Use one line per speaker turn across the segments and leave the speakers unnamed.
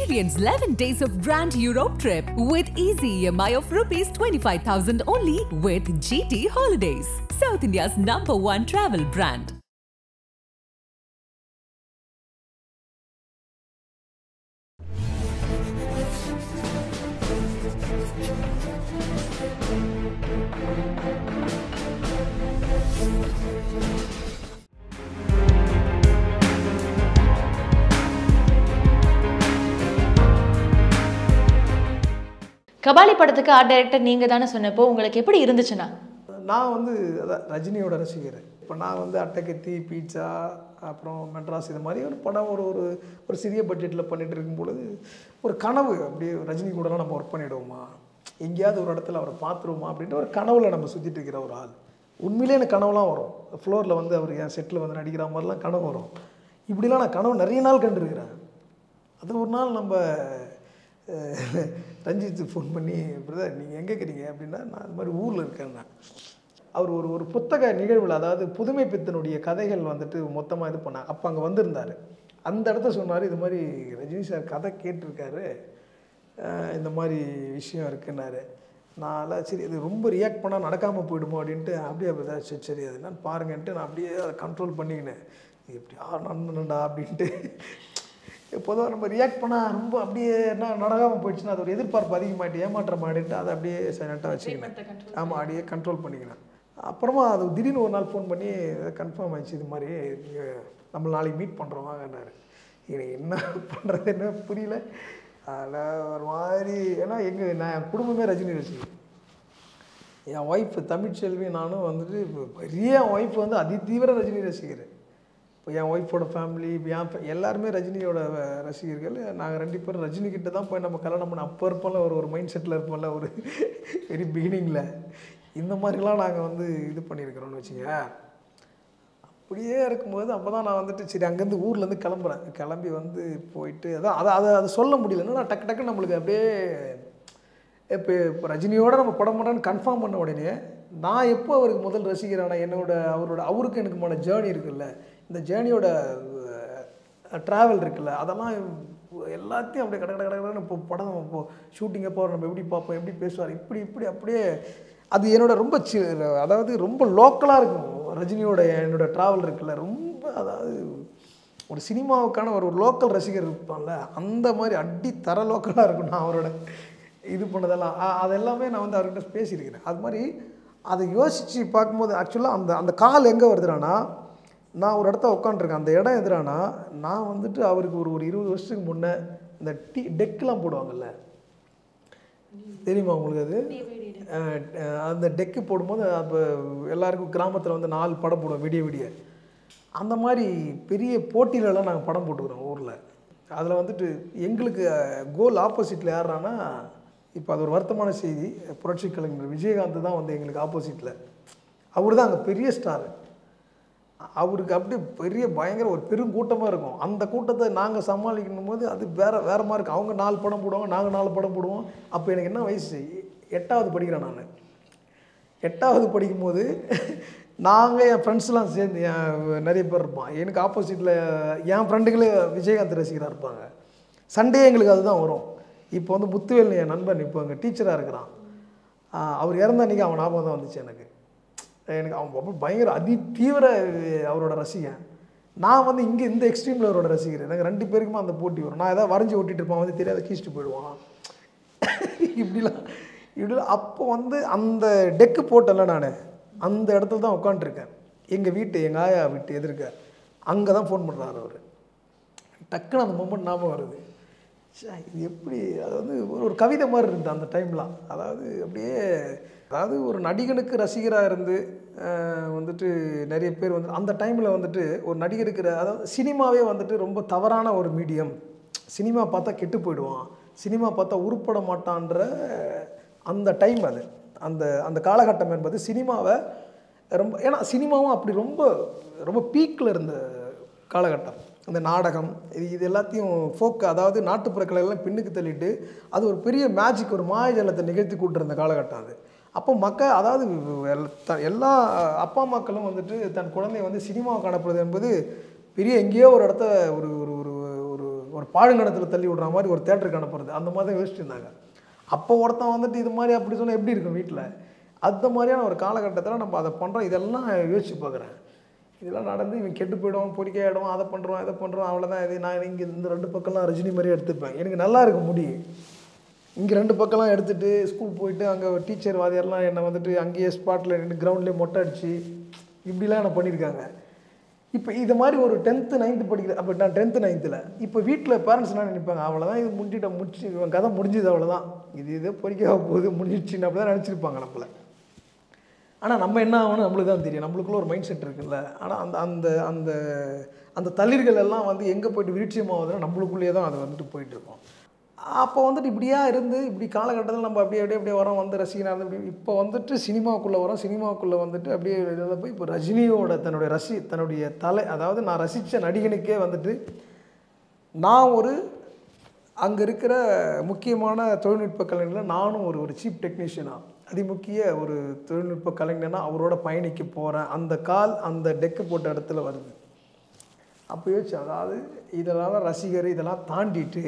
Experience 11 days of Grand Europe trip with easy EMI of rupees 25,000 only with GT Holidays, South India's number one travel brand.
Kabali படத்துக்கு art director நீங்க தானே சொன்னப்போ உங்களுக்கு எப்படி இருந்துச்சுன்னா
நான் வந்து அதான் ரஜினியோட ரசிகர் இப்போ நான் வந்து அட்டைக்கத்தி பீட்சா அப்புறம் மெட்ராஸ் இது மாதிரி ஒரு படம் ஒரு ஒரு ஒரு சிறிய பட்ஜெட்டில் பண்ணிட்டு இருக்கும் பொழுது ஒரு கனவு அப்படியே ரஜினி கூடலாம் நம்ம ஒர்க் பண்ணிவிடுவோமா எங்கேயாவது ஒரு இடத்துல அவரை பார்த்துருவோமா அப்படின்ற ஒரு கனவுல நம்ம சுற்றிட்டு இருக்கிற ஒரு ஆள் உண்மையிலே எனக்கு கனவுலாம் வரும் ஃப்ளோரில் வந்து அவர் என் செட்டில் வந்து நடிக்கிற மாதிரிலாம் கனவு வரும் இப்படிலாம் நான் கனவு நிறைய நாள் கண்டிருக்கிறேன் அது ஒரு நாள் நம்ம அஹ், ரஞ்சித் ஃபோன் பண்ணி பிரதர் நீங்கள் எங்கே இருக்கிறீங்க அப்படின்னா நான் இந்த மாதிரி ஊரில் இருக்கேன் நான் அவர் ஒரு ஒரு புத்தக நிகழ்வில் அதாவது புதுமை பித்தனுடைய கதைகள் வந்துட்டு மொத்தமாக இது பண்ணாங்க அப்போ அங்கே வந்திருந்தார் அந்த இடத்த சொன்னார் இது மாதிரி ரஜினி சார் கதை கேட்டிருக்காரு அஹ், இந்த மாதிரி விஷயம் இருக்குன்னாரு நான் சரி இது ரொம்ப ரியாக்ட் பண்ணால் நடக்காமல் போயிடுமோ அப்படின்ட்டு அப்படியே அப்படியே சரி சரி அது என்னன்னு பாருங்கன்ட்டு நான் அப்படியே அதை கண்ட்ரோல் பண்ணிக்கினேன் இது எப்படி ஆ நண்பனண்டா அப்படின்ட்டு பொதுவாக நம்ம ரியாக்ட் பண்ணால் ரொம்ப அப்படியே என்ன நடக்காமல் போயிடுச்சுன்னா அது ஒரு எதிர்பார்ப்பு அதிகமாகிட்டு ஏமாற்றம் ஆகிட்டு அதை அப்படியே சைலண்ட்டாக வச்சுக்கினேன் ஆமாம் அப்படியே கண்ட்ரோல் பண்ணிக்கினேன் அப்புறமா அது திடீர்னு ஒரு நாள் ஃபோன் பண்ணி கன்ஃபார்ம் ஆயிடுச்சு இது மாதிரி நீங்க நம்ம நாளைக்கு மீட் பண்ணுறோம் வாங்கன்னாரு எனக்கு என்ன பண்ணுறது என்ன புரியல அதில் ஒரு மாதிரி ஏன்னா எங்கள் நான் என் குடும்பமே ரஜினி ரசிகர் என் ஒய்ஃப் தமிழ்ச்செல்வி நானும் வந்துட்டு இப்ப பெரிய என் ஒய்ஃப் வந்து அதிதீவிர ரஜினி ரசிகர் இப்போ என் ஒய்ஃபோட ஃபேமிலி என் fa- எல்லாருமே ரஜினியோட அஹ், ரசிகர்கள் நாங்கள் ரெண்டு பேரும் ரஜினி கிட்ட தான் போய் நம்ம கல்யாணம் பண்ண அப்போ இருப்போம்ல ஒரு ஒரு மைண்ட் செட்டில் இருப்போம்ல ஒரு வெரி பிகினிங்கில் இந்த மாதிரிலாம் நாங்கள் வந்து இது பண்ணியிருக்கிறோம்னு வச்சுங்க அப்படியே இருக்கும்போது அப்போ தான் நான் வந்துட்டு சரி அங்கேருந்து ஊர்லேருந்து கிளம்புறேன் கிளம்பி வந்து போயிட்டு அதான் அதை அதை அதை சொல்ல முடியல என்னன்னா டக்கு டக்கு நம்மளுக்கு அப்படியே இப்போ இப்போ ரஜினியோட நம்ம படம் பண்ணுறோன்னு கன்ஃபார்ம் பண்ண உடனே நான் எப்போ அவருக்கு முதல் ரசிகரான என்னோட அவரோட அவருக்கு எனக்குமான ஜேர்னி இருக்குல்ல இந்த ஜேர்னியோட ட்ராவல் இருக்குல்ல அதெல்லாம் எல்லாத்தையும் அப்படியே கட கட கட கடன்னு இப்போ படம் இப்போ ஷூட்டிங் எப்போ நம்ம எப்படி பார்ப்போம் எப்படி பேசுவார் இப்படி இப்படி அப்படியே அது என்னோட ரொம்ப சி அதாவது ரொம்ப லோக்கலாக இருக்கும் ரஜினியோட என்னோட ட்ராவல் இருக்குல்ல ரொம்ப அதாவது ஒரு சினிமாவுக்கான ஒரு லோக்கல் ரசிகர் இருப்பான்ல அந்த மாதிரி அடி தர லோக்கலாக இருக்கும் நான் அவரோட இது பண்ணதெல்லாம் அ- அது எல்லாமே நான் வந்து அவர்கிட்ட பேசியிருக்கிறேன் அது மாதிரி அதை யோசித்து பார்க்கும்போது ஆக்சுவலாக அந்த அந்த கால் எங்கே வருதுடானா நான் ஒரு இடத்த உட்காந்துருக்கேன் அந்த இடம் எதுறானா நான் வந்துட்டு அவருக்கு ஒரு ஒரு இருபது வருஷத்துக்கு முன்னே இந்த டீ டெக்கெலாம் போடுவாங்கல்ல தெரியுமா உங்களுக்கு அது அஹ், அஹ், அந்த டெக்கு போடும்போது அப்போ எல்லாருக்கும் கிராமத்தில் வந்து நாலு படம் போடுவோம் விடிய விடிய அந்த மாதிரி பெரிய போட்டியிலலாம் நாங்கள் படம் போட்டுக்கிறோம் ஊரில் அதில் வந்துட்டு எங்களுக்கு கோல் ஆப்போசிட்டில் யாருறான்னா இப்போ அது ஒரு வருத்தமான செய்தி புரட்சி கலைஞர் விஜயகாந்த் தான் வந்து எங்களுக்கு ஆப்போசிட்டில் அவர் தான் அங்கே பெரிய ஸ்டார் அவருக்கு அப்படியே பெரிய பயங்கர ஒரு பெரும் கூட்டமாக இருக்கும் அந்த கூட்டத்தை நாங்கள் சமாளிக்கணும் போது அது வேற வேற மாதிரி இருக்கும் அவங்க நாலு படம் போடுவாங்க நாங்கள் நாலு படம் போடுவோம் அப்போ எனக்கு என்ன வயசு எட்டாவது படிக்கிறேன் நான் எட்டாவது படிக்கும்போது நாங்கள் என் ஃப்ரெண்ட்ஸ்லாம் சேர்ந்து என் நிறைய பேர் இருப்பான் எனக்கு ஆப்போசிட்டில் என் ஃப்ரெண்டுகளே விஜயகாந்த் ரசிகராக இருப்பாங்க சண்டே எங்களுக்கு அதுதான் வரும் இப்போ வந்து முத்துவேல் என் நண்பன் இப்போ அங்கே டீச்சராக இருக்கிறான் ஆஹ் அவர் இறந்த அன்றைக்கி அவன் ஞாபகம் தான் வந்துச்சு எனக்கு எனக்கு அவன் ரொம்ப பயங்கர அதி தீவிர அவரோட ரசிகன் நான் வந்து இங்கே இந்த எக்ஸ்ட்ரீமில் அவரோட ரசிகர் எனக்கு ரெண்டு பேருக்குமே அந்த போட்டி வரும் நான் ஏதாவது வரைஞ்சி ஓட்டிட்டு இருப்பான் வந்து தெரியாத கீச்சிட்டு போயிடுவான் இப்படிலாம் இப்படிலாம் அப்போ வந்து அந்த டெக்கு போட்டல நான் அந்த இடத்துல தான் உட்காந்துருக்கேன் எங்கள் வீட்டு எங்கள் ஆயா வீட்டு எதிர்க்க அங்கே தான் ஃபோன் பண்ணுறாரு அவர் டக்குன்னு அந்த மூமெண்ட் ஞாபகம் வருது ச்சே, இது எப்படி அது வந்து ஒரு ஒரு கவிதை மாதிரி இருந்தது அந்த டைம்லாம் அதாவது அப்படியே அதாவது ஒரு நடிகனுக்கு ரசிகராக இருந்து அஹ், வந்துட்டு நிறைய பேர் வந்து அந்த டைமில் வந்துட்டு ஒரு நடிகருக்கு ர- அதாவது சினிமாவே வந்துட்டு ரொம்ப தவறான ஒரு மீடியம் சினிமா பார்த்தா கெட்டு போயிடுவான் சினிமா பார்த்தா உருப்பட மாட்டான்ற அந்த டைம் அது அந்த அந்த காலகட்டம் என்பது சினிமாவை ரொம்ப ஏன்னா சினிமாவும் அப்படி ரொம்ப ரொம்ப பீக்கில் இருந்த காலகட்டம் இந்த நாடகம் இது இது எல்லாத்தையும் ஃபோக் அதாவது நாட்டுப்புற கலையெல்லாம் பின்னுக்கு தள்ளிட்டு அது ஒரு பெரிய மேஜிக் ஒரு மாயஜலத்தை நிகழ்த்தி கூட்டிருந்த காலகட்டம் அது அப்போ மக்கள் அதாவது எல்- த- எல்லா அப்பா அம்மாக்களும் வந்துட்டு தன் குழந்தைய வந்து சினிமாவை காணப்படுது என்பது பெரிய எங்கேயோ ஒரு இடத்த ஒரு ஒரு ஒரு ஒரு ஒரு பாழுங்கணத்தில் தள்ளி விடுற மாதிரி ஒரு தேட்டருக்கு அனுப்புறது அந்த மாதிரி தான் யோசிச்சுட்டு இருந்தாங்க அப்போ ஒருத்தன் வந்துட்டு இது மாதிரி அப்படி சொன்னால் எப்படி இருக்கும் வீட்டில் அந்த மாதிரியான ஒரு காலகட்டத்தில் நம்ம அதை பண்ணுறோம் இதெல்லாம் யோசிச்சு பார்க்குறேன் இதெல்லாம் நடந்து இவன் கெட்டு போயிடுவான் பொறிக்க ஆகிடுவான் அதை பண்ணுறோம் இதை பண்ணுறோம் அவ்வளோதான் இது நான் இங்கே இந்த ரெண்டு பக்கம்லாம் ரஜினி மாதிரியே எடுத்துப்பேன் எனக்கு நல்லா இருக்க முடியும் இங்கே ரெண்டு பக்கம்லாம் எடுத்துகிட்டு ஸ்கூல் போயிட்டு அங்கே டீச்சர் வாதியார்லாம் என்னை வந்துட்டு அங்கேயே ஸ்பாட்டில் நின்று கிரவுண்ட்லேயே மொட்டை அடிச்சு இப்படிலாம் என்ன பண்ணியிருக்காங்க இப்போ இது மாதிரி ஒரு டென்த்து நைன்த்து படிக்கிற அப்போ நான் டென்த்து நைன்த்தில் இப்போ வீட்டில் பேரண்ட்ஸ்லாம் நினைப்பாங்க அவ்வளோதான் இது முடிஞ்சிட்ட முடிச்சு இவன் கதை முடிஞ்சது அவ்வளோதான் இது இது பொறிக்க போகுது முடிஞ்சிடுச்சுன்னு அப்படி தான் நினச்சிருப்பாங்க நம்மளை ஆனால் நம்ம என்ன ஆகணும் நம்மளுக்கு தான் தெரியும் நம்மளுக்குள்ள ஒரு மைண்ட் செட் இருக்குல்ல ஆனால் அந்த அந்த அந்த அந்த தளிர்கள் எல்லாம் வந்து எங்கே போயிட்டு விருட்சியமாகுதுன்னா நம்மளுக்குள்ளேயே தான் அது வந்துட்டு போயிட்டு இருக்கும் அப்போ வந்துட்டு இப்படியா இருந்து இப்படி காலகட்டத்தில் நம்ம அப்படியே அப்படியே அப்படியே வரோம் வந்து ரசிகனாக இருந்து இப்படி இப்போ வந்துட்டு சினிமாவுக்குள்ளே வரோம் சினிமாவுக்குள்ளே வந்துட்டு அப்படியே இதில் போய் இப்போ ரஜினியோட தன்னுடைய ரசி தன்னுடைய தலை அதாவது நான் ரசித்த நடிகனுக்கே வந்துட்டு நான் ஒரு அங்கே இருக்கிற முக்கியமான தொழில்நுட்ப கலைஞரில் நானும் ஒரு ஒரு சீப் டெக்னீஷியனாக அதிமுக்கிய ஒரு தொழில்நுட்ப கலைஞனா அவரோட பயணிக்க போகிறேன் அந்த கால் அந்த டெக்கு போட்ட இடத்துல வருது அப்போ யோசிச்சு அதாவது இதனால் ரசிகர் இதெல்லாம் தாண்டிட்டு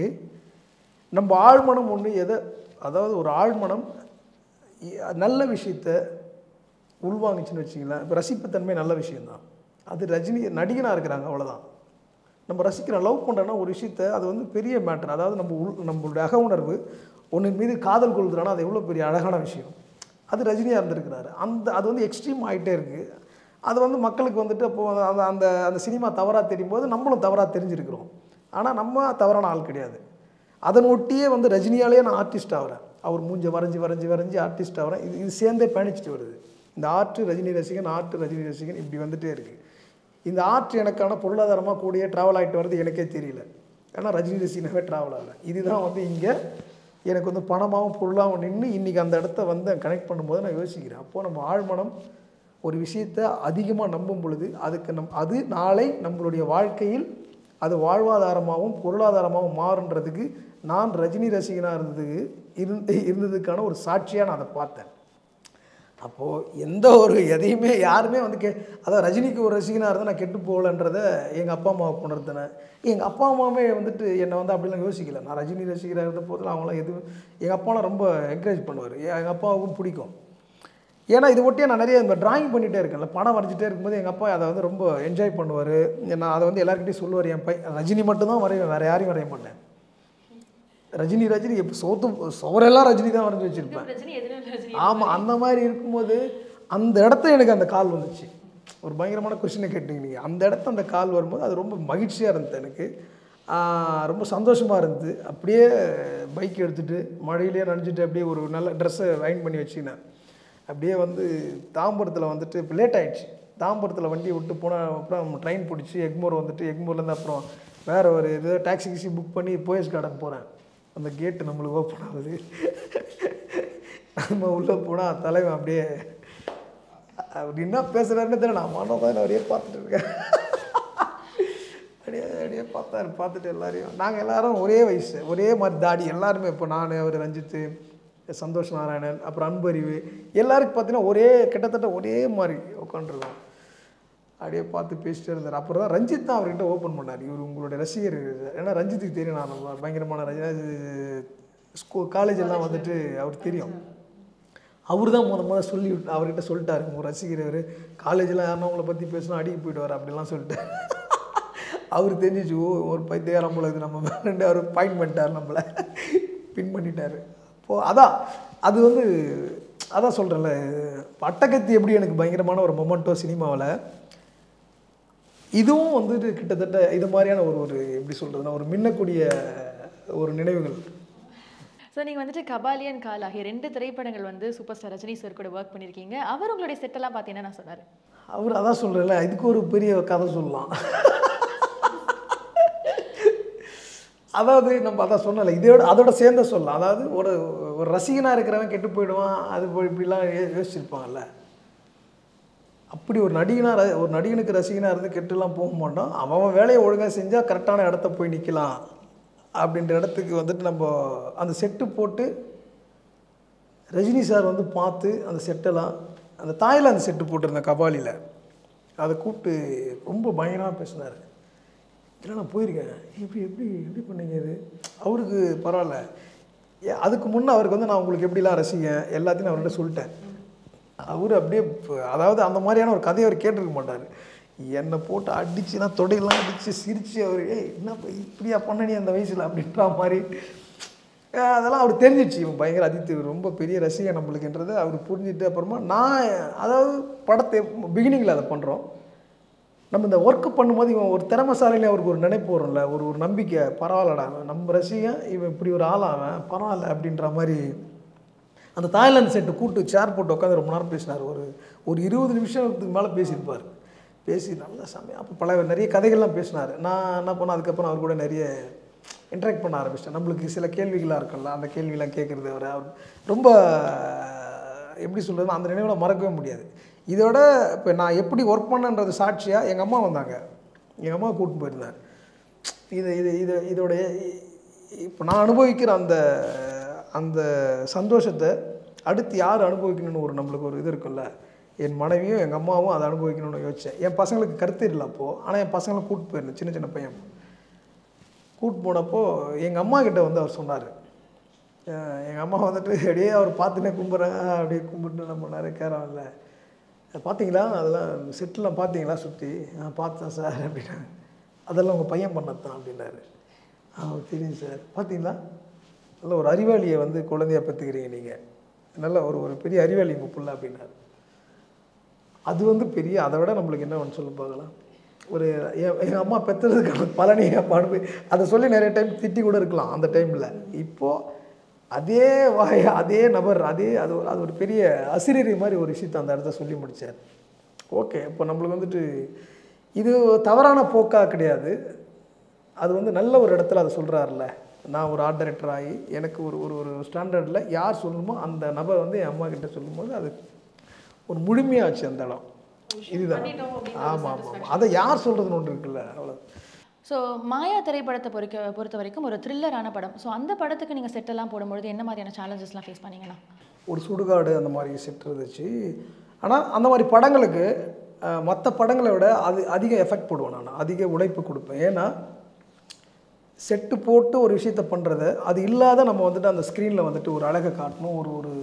நம்ம ஆழ்மனம் ஒன்று எதை அதாவது ஒரு ஆழ்மனம் இ- நல்ல விஷயத்த உள்வாங்கிச்சுன்னு வச்சிங்களேன் இப்போ ரசிப்புத்தன்மை நல்ல விஷயம்தான் அது ரஜினி நடிகனாக இருக்கிறாங்க அவ்வளோதான் நம்ம ரசிக்கிற லவ் பண்ணுறோன்னா ஒரு விஷயத்த அது வந்து பெரிய மேட்டர் அதாவது நம்ம உள் நம்மளுடைய அக உணர்வு ஒன்றின் மீது காதல் கொள்கிறோன்னா அது எவ்வளோ பெரிய அழகான விஷயம் அது ரஜினியாக இருந்திருக்கிறாரு அந்த அது வந்து எக்ஸ்ட்ரீம் ஆகிட்டே இருக்குது அது வந்து மக்களுக்கு வந்துட்டு அப்போ அந்த அந்த அந்த சினிமா தவறாக தெரியும் போது நம்மளும் தவறாக தெரிஞ்சிருக்கிறோம் ஆனால் நம்ம தவறான ஆள் கிடையாது அதன் ஒட்டியே வந்து ரஜினியாலேயே நான் ஆர்டிஸ்ட் ஆகிறேன் அவர் மூஞ்ச வரைஞ்சி வரைஞ்சி வரைஞ்சி ஆர்டிஸ்ட் ஆகிறேன் இது இது சேர்ந்தே பயணிச்சுட்டு வருது இந்த ஆர்ட் ரஜினி ரசிகன் ஆர்ட் ரஜினி ரசிகன் இப்படி வந்துட்டே இருக்குது இந்த ஆர்ட் எனக்கான பொருளாதாரமாக கூடிய ட்ராவல் ஆகிட்டு வர்றது எனக்கே தெரியல ஏன்னா ரஜினி ரசிகனாகவே ட்ராவல் ஆகலை இதுதான் வந்து இங்கே எனக்கு வந்து பணமாகவும் பொருளாகவும் நின்று இன்றைக்கி அந்த இடத்த வந்து கனெக்ட் பண்ணும்போது நான் யோசிக்கிறேன் அப்போது நம்ம ஆழ்மனம் ஒரு விஷயத்தை அதிகமாக நம்பும் பொழுது அதுக்கு நம் அது நாளை நம்மளுடைய வாழ்க்கையில் அது வாழ்வாதாரமாகவும் பொருளாதாரமாகவும் மாறுன்றதுக்கு நான் ரஜினி ரசிகனாக இருந்ததுக்கு இருந்து இருந்ததுக்கான ஒரு சாட்சியாக நான் அதை பார்த்தேன் அப்போது எந்த ஒரு எதையுமே யாருமே வந்து கே அதான் ரஜினிக்கு ஒரு ரசிகனாக இருந்தால் நான் கெட்டு போகலன்றதை எங்கள் அப்பா அம்மாவுக்கு உணர்த்தினேன் எங்கள் அப்பா அம்மாவே வந்துட்டு என்னை வந்து அப்படிலாம் யோசிக்கல நான் ரஜினி ரசிகராக இருந்த போதில் அவங்களாம் எதுவும் எங்கள் அப்பாலாம் ரொம்ப என்கரேஜ் பண்ணுவார் எங்கள் அப்பாவுக்கும் பிடிக்கும் ஏன்னா இது ஒட்டியே நான் நிறைய இந்த டிராயிங் பண்ணிகிட்டே இருக்கேன்ல படம் வரைஞ்சிட்டே இருக்கும்போது எங்கள் அப்பா அதை வந்து ரொம்ப என்ஜாய் பண்ணுவார் நான் அதை வந்து எல்லாருக்கிட்டையும் சொல்லுவார் என் பை ரஜினி மட்டும்தான் வரைவேன் வேறு யாரையும் வரைய மாட்டேன் ரஜினி ரஜினி எப்போ சோத்து சுவரெல்லாம் ரஜினி தான் வரைஞ்சி வச்சுருப்பேன்
ரஜினி எதுவும் ரஜினி
ஆமாம் அந்த மாதிரி இருக்கும்போது அந்த இடத்த எனக்கு அந்த கால் வந்துச்சு ஒரு பயங்கரமான கொஷினை கேட்டீங்க நீங்கள் அந்த இடத்த அந்த கால் வரும்போது அது ரொம்ப மகிழ்ச்சியாக இருந்தது எனக்கு ஆஹ் ரொம்ப சந்தோஷமாக இருந்தது அப்படியே பைக் எடுத்துகிட்டு மழையிலே நனைஞ்சிட்டு அப்படியே ஒரு நல்ல ட்ரெஸ்ஸை வைன் பண்ணி வச்சுக்கினேன் அப்படியே வந்து தாம்பரத்தில் வந்துட்டு இப்போ லேட் ஆயிடுச்சு தாம்பரத்தில் வண்டியை விட்டு போனால் அப்புறம் ட்ரெயின் பிடிச்சி எக்மோர் வந்துட்டு எக்மோர்லேருந்து அப்புறம் வேறு ஒரு இது டாக்ஸி கிசி புக் பண்ணி போயஸ் கார்டன் போகிறேன் அந்த கேட்டு நம்மளுக்கு ஓப்பன் ஆகுது நம்ம உள்ளே போனால் தலைவன் அப்படியே அப்படி என்ன பேசுகிறாருன்னு தெரியல நான் மனதான் அப்படியே பார்த்துட்டு இருக்கேன் அப்படியே அப்படியே பார்த்தாரு பார்த்துட்டு எல்லாரையும் நாங்கள் எல்லாரும் ஒரே வயசு ஒரே மாதிரி தாடி எல்லாருமே இப்போ நான் அவர் ரஞ்சித்து சந்தோஷ் நாராயணன் அப்புறம் அன்பறிவு எல்லாருக்கும் பார்த்தீங்கன்னா ஒரே கிட்டத்தட்ட ஒரே மாதிரி உட்காந்துருக்கோம் அப்படியே பார்த்து பேசிட்டே இருந்தார் அப்புறம் தான் ரஞ்சித் தான் அவர்கிட்ட ஓப்பன் பண்ணார் இவர் உங்களுடைய ரசிகர் ஏன்னா ரஞ்சித்துக்கு தெரியும் நான் ரொம்ப பயங்கரமான ரஜினி ஸ்கூல் காலேஜ் எல்லாம் வந்துட்டு அவருக்கு தெரியும் அவர் தான் முத முத சொல்லி விட்டு அவர்கிட்ட சொல்லிட்டாரு உங்கள் ரசிகர் அவர் காலேஜில் யாருன்னா உங்களை பற்றி பேசினா அடிக்க போயிடுவார் அப்படிலாம் சொல்லிட்டு அவர் தெரிஞ்சிச்சு ஓ ஒரு பைத்தியாரம் போல இது நம்ம மேலே அவர் பாயிண்ட் பண்ணிட்டார் நம்மளை பின் பண்ணிட்டார் அப்போது அதான் அது வந்து அதான் சொல்கிறேன்ல அட்டகத்தி எப்படி எனக்கு பயங்கரமான ஒரு மொமெண்டோ சினிமாவில் இதுவும் வந்துட்டு கிட்டத்தட்ட இது மாதிரியான ஒரு ஒரு எப்படி சொல்கிறதுனா ஒரு மின்னக்கூடிய ஒரு நினைவுகள்
ஸோ நீங்கள் வந்துட்டு கபாலியன் கால் ஆகிய ரெண்டு திரைப்படங்கள் வந்து சூப்பர் ஸ்டார் ரஜினி சார் கூட ஒர்க் பண்ணியிருக்கீங்க அவர் உங்களுடைய செட்டெல்லாம் பார்த்தீங்கன்னா நான் சொன்னார்
அவர் அதான் சொல்கிறேன்ல இதுக்கு ஒரு பெரிய கதை சொல்லலாம் அதாவது நம்ம அதான் சொன்னல இதோட அதோட சேர்ந்த சொல்லலாம் அதாவது ஒரு ஒரு ரசிகனாக இருக்கிறவன் கெட்டு போயிடுவான் அது போய் இப்படிலாம் யோ- யோசிச்சிருப்பாங்கல்ல அப்படி ஒரு நடிகனாக ஒரு நடிகனுக்கு ரசிகனாக இருந்து கெட்டுலாம் போக மாட்டோம் அவன் அவன் வேலையை ஒழுங்காக செஞ்சால் கரெக்டான இடத்த போய் நிற்கலாம் அப்படின்ற இடத்துக்கு வந்துட்டு நம்ம அந்த செட்டு போட்டு ரஜினி சார் வந்து பார்த்து அந்த செட்டெல்லாம் அந்த தாயில் அந்த செட்டு போட்டிருந்தேன் கபாலியில் அதை கூப்பிட்டு ரொம்ப பயங்கரமாக பேசினார் இல்லை நான் போயிருக்கேன் எப்படி எப்படி எப்படி பண்ணீங்க இது அவருக்கு பரவாயில்ல ஏ, அதுக்கு முன்னே அவருக்கு வந்து நான் உங்களுக்கு எப்படிலாம் ரசிகன் எல்லாத்தையும் நான் அவர்கிட்ட சொல்லிட்டேன் அவர் அப்படியே ப- அதாவது அந்த மாதிரியான ஒரு கதையை அவர் கேட்டிருக்க மாட்டார் என்னை போட்டு அடிச்சுனா தொடையெல்லாம் அடித்து சிரித்து அவர் ஏய் என்னப்பா இப்படியா பண்ண நீ அந்த வயசில் அப்படின்ற மாதிரி அஹ் அதெல்லாம் அவர் தெரிஞ்சிடுச்சு இவன் பயங்கர அதித்து ரொம்ப பெரிய ரசிகன் நம்மளுக்குன்றது அவர் புரிஞ்சுட்டு அப்புறமா நான் அதாவது படத்தை பிகினிங்கில் அதை பண்ணுறோம் நம்ம இந்த ஒர்க்கு பண்ணும்போது இவன் ஒரு திறமசாலையில அவருக்கு ஒரு நினைப்பு வரும்ல ஒரு ஒரு நம்பிக்கை பரவாயில்லடா அவன் நம்ம ரசிகன் இவன் இப்படி ஒரு ஆளாவன் பரவாயில்ல அப்படின்ற மாதிரி அந்த தாய்லாந்து செட்டு கூட்டு சேர் போட்டு உட்காந்து ரொம்ப நேரம் பேசினார் ஒரு ஒரு இருபது நிமிஷத்துக்கு மேலே பேசியிருப்பார் பேசி நல்ல சமயம் அப்போ பல நிறைய கதைகள்லாம் பேசினார் நான் என்ன பண்ணேன் அதுக்கப்புறம் அவர் கூட நிறைய இன்ட்ராக்ட் பண்ண ஆரம்பிச்சிட்டேன் நம்மளுக்கு சில கேள்விகளாக இருக்கும்ல அந்த கேள்விலாம் கேட்குறது அவர் அவர் ரொம்ப எப்படி சொல்கிறது அந்த நினைவுல மறக்கவே முடியாது இதோட இப்போ நான் எப்படி ஒர்க் பண்ணன்றது சாட்சியாக எங்கள் அம்மா வந்தாங்க எங்கள் அம்மா கூட்டிட்டு போயிருந்தார் இது இது இது இதோட இப்போ நான் அனுபவிக்கிற அந்த அந்த சந்தோஷத்தை அடுத்து யார் அனுபவிக்கணும்னு ஒரு நம்மளுக்கு ஒரு இது இருக்குல்ல என் மனைவியும் எங்கள் அம்மாவும் அதை அனுபவிக்கணும்னு யோசித்தேன் என் பசங்களுக்கு கருத்து இல்லை அப்போது ஆனால் என் பசங்களை கூப்பிட்டு போயிருந்தேன் சின்ன சின்ன பையன் கூப்பிட்டு போனப்போ எங்கள் அம்மா கிட்ட வந்து அவர் சொன்னார் எங்கள் அம்மா வந்துட்டு அப்படியே அவர் பார்த்துனே கும்பிட்றேன் அப்படியே கும்பிட்டு என்ன பண்ணார் கேரவன்ல பார்த்தீங்களா அதெல்லாம் செட்டில் பார்த்தீங்களா சுற்றி ஆ பார்த்தேன் சார் அப்படின்னாங்க அதெல்லாம் உங்கள் பையன் பண்ணது தான் அப்படின்னாரு ஆ தெரியும் சார் பார்த்தீங்களா நல்ல ஒரு அறிவாளியை வந்து குழந்தையா பெற்றுக்கிறீங்க நீங்கள் நல்ல ஒரு ஒரு பெரிய அறிவாளி உங்கள் புள்ள அப்படின்னாரு அது வந்து பெரிய அதை விட நம்மளுக்கு என்ன ஒன்று சொல்ல பார்க்கலாம் ஒரு என் எங்கள் அம்மா பெற்றதுக்கான பலனை அப்போ அனுப்பி அதை சொல்லி நிறைய டைம் திட்டி கூட இருக்கலாம் அந்த டைமில் இப்போது அதே வாய அதே நபர் அதே அது ஒரு அது ஒரு பெரிய அசிரியரை மாதிரி ஒரு விஷயத்தை அந்த இடத்த சொல்லி முடித்தார் ஓகே இப்போ நம்மளுக்கு வந்துட்டு இது தவறான போக்கா கிடையாது அது வந்து நல்ல ஒரு இடத்துல அதை சொல்கிறாருல்ல நான் ஒரு ஆர்ட் டைரக்டர் ஆகி எனக்கு ஒரு ஒரு ஒரு ஸ்டாண்டர்டில் யார் சொல்லணுமோ அந்த நபர் வந்து என் அம்மா கிட்ட சொல்லும்போது அது ஒரு முழுமையாச்சு அந்த இடம் இதுதான் ஆமாம் ஆமாம் அதை யார் சொல்கிறதுன்னு ஒன்று இருக்குல்ல அவ்வளோ
ஸோ மாயா திரைப்படத்தை பொறுக்க பொறுத்த வரைக்கும் ஒரு த்ரில்லரான படம் ஸோ அந்த படத்துக்கு நீங்கள் செட்டெல்லாம் போடும்பொழுது என்ன மாதிரியான சேலஞ்சஸ்லாம் ஃபேஸ் பண்ணீங்கன்னா
ஒரு சுடுகாடு அந்த மாதிரி செட் இருந்துச்சு ஆனால் அந்த மாதிரி படங்களுக்கு மற்ற படங்களை விட அது அதிக எஃபெக்ட் போடுவேன் நான் அதிக உழைப்பு கொடுப்பேன் ஏன்னா செட்டு போட்டு ஒரு விஷயத்த பண்ணுறத அது இல்லாத நம்ம வந்துட்டு அந்த ஸ்க்ரீனில் வந்துட்டு ஒரு அழகை காட்டணும் ஒரு ஒரு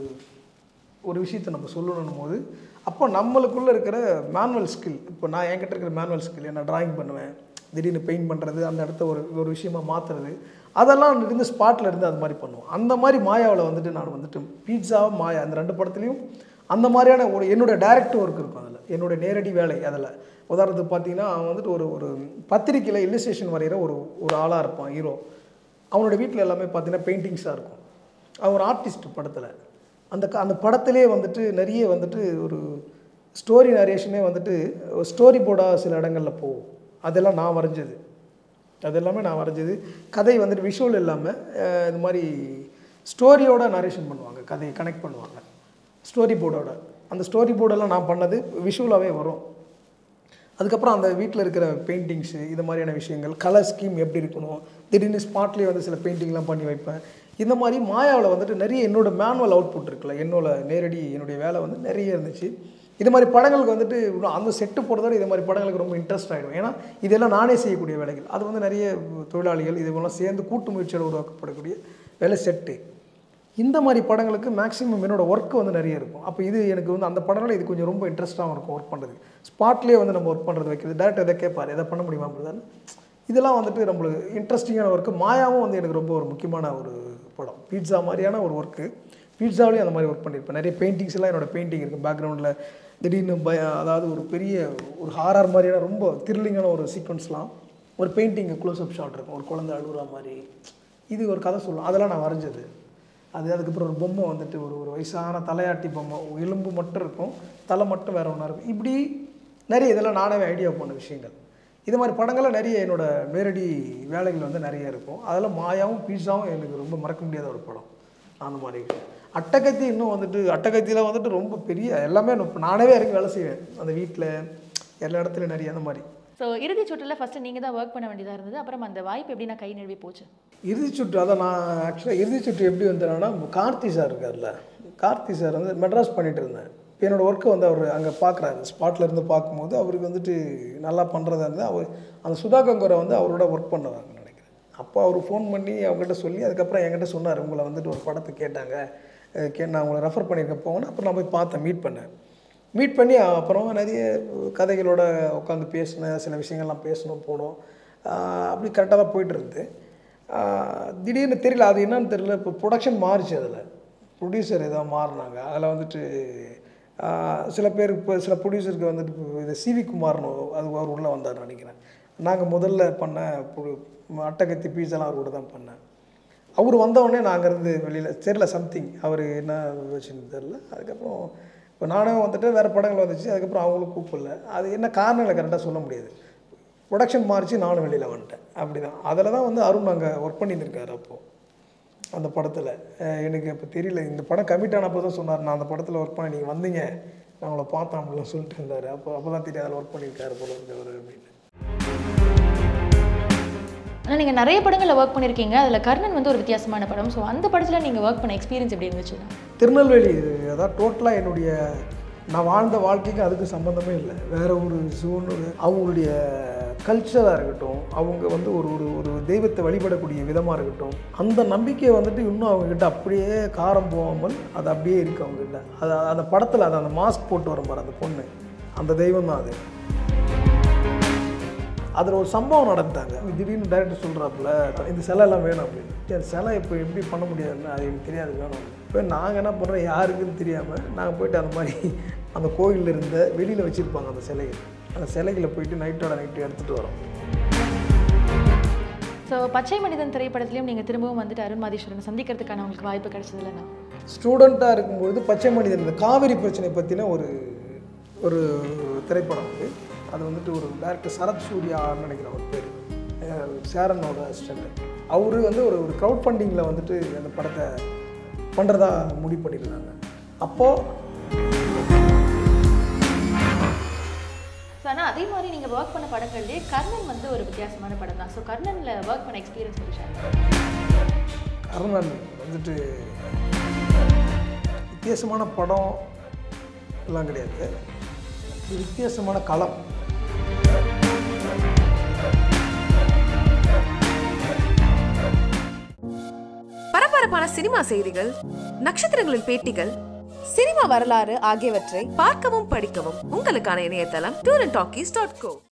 ஒரு விஷயத்தை நம்ம சொல்லணும் போது அப்போ நம்மளுக்குள்ளே இருக்கிற மேனுவல் ஸ்கில் இப்போ நான் என்கிட்ட இருக்கிற மேனுவல் ஸ்கில் நான் டிராயிங் பண்ணுவேன் திடீர்னு பெயிண்ட் பண்ணுறது அந்த இடத்த ஒரு ஒரு விஷயமா மாற்றுறது அதெல்லாம் இருந்து ஸ்பாட்டில் இருந்து அது மாதிரி பண்ணுவோம் அந்த மாதிரி மாயாவில் வந்துட்டு நான் வந்துட்டு பீட்சா மாயா அந்த ரெண்டு படத்துலையும் அந்த மாதிரியான ஒரு என்னோட டைரக்ட் ஒர்க் இருக்கும் அதில் என்னோட நேரடி வேலை அதில் உதாரணத்துக்கு பார்த்தீங்கன்னா அவன் வந்துட்டு ஒரு ஒரு பத்திரிக்கையில் இல்லுஸ்ட்ரேஷன் வரைகிற ஒரு ஒரு ஆளாக இருப்பான் ஹீரோ அவனோட வீட்டில் எல்லாமே பார்த்தீங்கன்னா பெயிண்டிங்ஸாக இருக்கும் அவன் ஒரு ஆர்டிஸ்ட் படத்தில் அந்த க- அந்த படத்திலே வந்துட்டு நிறைய வந்துட்டு ஒரு ஸ்டோரி நரேஷனே வந்துட்டு ஸ்டோரி போர்டாக சில இடங்களில் போகும் அதெல்லாம் நான் வரைஞ்சது அது எல்லாமே நான் வரைஞ்சது கதை வந்துட்டு விஷுவல் இல்லாமல் அஹ், இது மாதிரி ஸ்டோரியோட நரேஷன் பண்ணுவாங்க கதையை கனெக்ட் பண்ணுவாங்க ஸ்டோரி போர்டோட அந்த ஸ்டோரி போர்டெல்லாம் நான் பண்ணது விஷுவலாகவே வரும் அதுக்கப்புறம் அந்த வீட்டில் இருக்கிற பெயிண்டிங்ஸு இது மாதிரியான விஷயங்கள் கலர் ஸ்கீம் எப்படி இருக்கணும் திடீர்னு ஸ்பாட்லேயே வந்து சில பெயிண்டிங்லாம் பண்ணி வைப்பேன் இந்த மாதிரி மாயாவில் வந்துட்டு நிறைய என்னோட மேனுவல் அவுட்புட் இருக்குல்ல என்னோட நேரடி என்னுடைய வேலை வந்து நிறைய இருந்துச்சு இது மாதிரி படங்களுக்கு வந்துட்டு இன்னும் அந்த செட்டு போடுறதோட இது மாதிரி படங்களுக்கு ரொம்ப இன்ட்ரெஸ்ட் ஆகிடும் ஏன்னா இதெல்லாம் நானே செய்யக்கூடிய வேலைகள் அது வந்து நிறைய தொழிலாளிகள் இதுவெல்லாம் சேர்ந்து கூட்டு முயற்சியோட உருவாக்கப்படக்கூடிய வேலை செட்டு இந்த மாதிரி படங்களுக்கு மேக்ஸிமம் என்னோட ஒர்க் வந்து நிறைய இருக்கும் அப்போ இது எனக்கு வந்து அந்த படம்னால இது கொஞ்சம் ரொம்ப இன்ட்ரெஸ்ட்டாகவும் இருக்கும் ஒர்க் பண்ணுறது ஸ்பாட்லேயே வந்து நம்ம ஒர்க் பண்ணுறது வைக்கிறது டேரக்டர் எதை கேட்பார் எதை பண்ண முடியுமா பிரதர் இதெல்லாம் வந்துட்டு நம்மளுக்கு இன்ட்ரெஸ்டிங்கான ஒர்க்கு மாயாவும் வந்து எனக்கு ரொம்ப ஒரு முக்கியமான ஒரு படம் பீட்சா மாதிரியான ஒரு ஒர்க்கு பீட்சாவிலையும் அந்த மாதிரி ஒர்க் பண்ணியிருப்பேன் நிறைய பெயிண்டிங்ஸ் எல்லாம் என்னோட பெயிண்டிங் இருக்குது பேக்ரவுண்டில் திடீர்னு பய அதாவது ஒரு பெரிய ஒரு ஹாரர் மாதிரியான ரொம்ப த்ரில்லிங்கான ஒரு சீக்வன்ஸ்லாம் ஒரு பெயிண்டிங் க்ளோஸ்அப் ஷாட் இருக்கும் ஒரு குழந்தை அழுகுற மாதிரி இது ஒரு கதை சொல்லும் அதெல்லாம் நான் வரைஞ்சது அது அதுக்கப்புறம் ஒரு பொம்மை வந்துட்டு ஒரு ஒரு வயசான தலையாட்டி பொம்மை எலும்பு மட்டும் இருக்கும் தலை மட்டும் வேற ஒன்றா இருக்கும் இப்படி நிறைய இதெல்லாம் நானே ஐடியா பண்ண விஷயங்கள் இது மாதிரி படங்கள்லாம் நிறைய என்னோட நேரடி வேலைகள் வந்து நிறைய இருக்கும் அதெல்லாம் மாயாவும் பீஸாவும் எனக்கு ரொம்ப மறக்க முடியாத ஒரு படம் அந்த மாதிரி அட்டகத்தி இன்னும் வந்துட்டு அட்டகத்தியில் வந்துட்டு ரொம்ப பெரிய எல்லாமே நான் நானே இறங்கி வேலை செய்வேன் அந்த வீட்டில் எல்லா இடத்துலையும் நிறைய அந்த மாதிரி
ஸோ இறுதி சுற்றில் ஃபஸ்ட்டு நீங்கள் தான் ஒர்க் பண்ண வேண்டியதாக இருந்தது அப்புறம் அந்த வாய்ப்பு எப்படி நான் கை நழுவி போச்சு
இறுதி சுற்று அதான் நான் ஆக்சுவலாக இறுதி சுற்று எப்படி வந்தேன்னா கார்த்தி சார் இருக்கார்ல கார்த்தி சார் வந்து மெட்ராஸ் பண்ணிட்டு இருந்தேன் இப்போ என்னோடய ஒர்க்கை வந்து அவர் அங்கே பார்க்குறாரு ஸ்பாட்டில் இருந்து பார்க்கும்போது அவருக்கு வந்துட்டு நல்லா பண்ணுறதா இருந்தால் அவர் அந்த சுதா கங்கரை வந்து அவரோட ஒர்க் பண்ணுறாங்கன்னு நினைக்கிறேன் அப்போ அவர் ஃபோன் பண்ணி அவங்ககிட்ட சொல்லி அதுக்கப்புறம் என்கிட்ட சொன்னார் உங்களை வந்துட்டு ஒரு படத்தை கேட்டாங்க அஹ் கே நான் உங்களை ரெஃபர் பண்ணியிருக்கேன் போங்கன்னு அப்புறம் நான் போய் பார்த்தேன் மீட் பண்ணேன் மீட் பண்ணி அப்புறம் நிறைய கதைகளோட உட்காந்து பேசினேன் சில விஷயங்கள்லாம் பேசணும் போனோம் ஆஹ் அப்படி கரெக்டாக தான் போயிட்டு இருந்தது ஆஹ் திடீர்னு தெரியல அது என்னன்னு தெரியல இப்போ ப்ரொடக்ஷன் மாறிச்சு அதில் ப்ரொடியூசர் ஏதோ மாறினாங்க அதில் வந்துட்டு ஆஹ் சில பேர் இப்போ சில ப்ரொடியூசருக்கு வந்துட்டு இப்போ இது சிவி குமார்னு அது அவர் உள்ளே வந்தார் நினைக்கிறேன் நாங்கள் முதல்ல பண்ண புடு- அட்டகத்தி பீஸெல்லாம் அவர் கூட தான் பண்ணேன் அவர் வந்தவுடனே நான் அங்கேருந்து வெளியில் தெரில சம்திங் அவர் என்ன வச்சுன்னு தெரில அதுக்கப்புறம் இப்போ நானும் வந்துட்டு வேறு படங்கள் வந்துச்சு அதுக்கப்புறம் அவங்களும் கூப்பிடல அது என்ன காரணம் இல்லை கரெக்டாக சொல்ல முடியாது ப்ரொடக்ஷன் மாறிச்சு நானும் வெளியில் வந்துட்டேன் அப்படி தான் அதில் தான் வந்து அருண் அங்கே ஒர்க் பண்ணியிருக்காரு அப்போது அந்த படத்தில் எனக்கு இப்போ தெரியல இந்த படம் கமிட் ஆனப்போ தான் சொன்னார் நான் அந்த படத்தில் ஒர்க் பண்ண நீங்கள் வந்தீங்க நான் உங்களை பார்த்தேன் அப்படிலாம் சொல்லிட்டு இருந்தார் அப்போ அப்போ தான் தெரியும் அதில் ஒர்க் பண்ணியிருக்காரு போல இருக்கு அவர் அப்படின்னு
ஆனால் நீங்கள் நிறைய படங்களில் ஒர்க் பண்ணியிருக்கீங்க அதில் கர்ணன் வந்து ஒரு வித்தியாசமான படம் ஸோ அந்த படத்தில் நீங்கள் ஒர்க் பண்ண எக்ஸ்பீரியன்ஸ் எப்படி இருந்துச்சுன்னா
திருநெல்வேலி அதான் டோட்டலாக என்னுடைய நான் வாழ்ந்த வாழ்க்கைக்கு அதுக்கு சம்மந்தமே இல்லை வேற ஒரு சூழ்நிலை அவங்களுடைய கல்ச்சராக இருக்கட்டும் அவங்க வந்து ஒரு ஒரு ஒரு தெய்வத்தை வழிபடக்கூடிய விதமாக இருக்கட்டும் அந்த நம்பிக்கையை வந்துட்டு இன்னும் அவங்கக்கிட்ட அப்படியே காரம் போகாமல் அது அப்படியே இருக்குது அவங்ககிட்ட அது அந்த படத்தில் அது அந்த மாஸ்க் போட்டு வரும் பாரு அந்த பொண்ணு அந்த தெய்வம் தான் அது அதில் ஒரு சம்பவம் நடந்தாங்க திடீர்னு டைரக்டர் சொல்கிறாப்புல இந்த சிலை எல்லாம் வேணும் அப்படின்னு சரி, அந்த சிலை இப்போ எப்படி பண்ண முடியாதுன்னு அது எனக்கு தெரியாது வேணும் இப்போ நாங்கள் என்ன பண்ணுறோம் யாருக்குன்னு தெரியாமல் நாங்கள் போயிட்டு அந்த மாதிரி அந்த கோயிலில் இருந்த வெளியில் வச்சுருப்பாங்க அந்த சிலையை அந்த சிலைகளை போயிட்டு நைட்டோட நைட்டு எடுத்துகிட்டு வரோம்
ஸோ பச்சை மனிதன் திரைப்படத்துலையும் நீங்கள் திரும்பவும் வந்துட்டு அருண் மாதேஸ்வரனை சந்திக்கிறதுக்கான உங்களுக்கு வாய்ப்பு கிடைச்சதில்லண்ணா
ஸ்டூடெண்ட்டாக இருக்கும்பொழுது பச்சை மனிதன் இந்த காவிரி பிரச்சனை பற்றின ஒரு ஒரு திரைப்படம் வந்து அது வந்துட்டு ஒரு டேரக்டர் சரத் சூர்யான்னு நினைக்கிறேன் ஒரு பேர் அஹ் சேரனோட அசிஸ்டண்ட் அவரு வந்து ஒரு ஒரு க்ரௌட் ஃபண்டிங்கில் வந்துட்டு அந்த படத்தை பண்ணுறதா முடிவு பண்ணியிருந்தாங்க அப்போது
ஸோ ஆனால் அதே மாதிரி நீங்கள் ஒர்க் பண்ண படங்கள்லேயே கர்ணன் வந்து ஒரு வித்தியாசமான படம் தான் ஸோ கர்ணனில் ஒர்க் பண்ண எக்ஸ்பீரியன்ஸ் பற்றி share பண்ணுங்க.
கர்ணன் வந்துட்டு வித்தியாசமான படம் எல்லாம் கிடையாது இது வித்தியாசமான களம்
பரபரப்பான சினிமா செய்திகள் நட்சத்திரங்களின் பேட்டிகள் சினிமா வரலாறு ஆகியவற்றை பார்க்கவும் படிக்கவும் உங்களுக்கான இணையதளம் tour and talkies dot go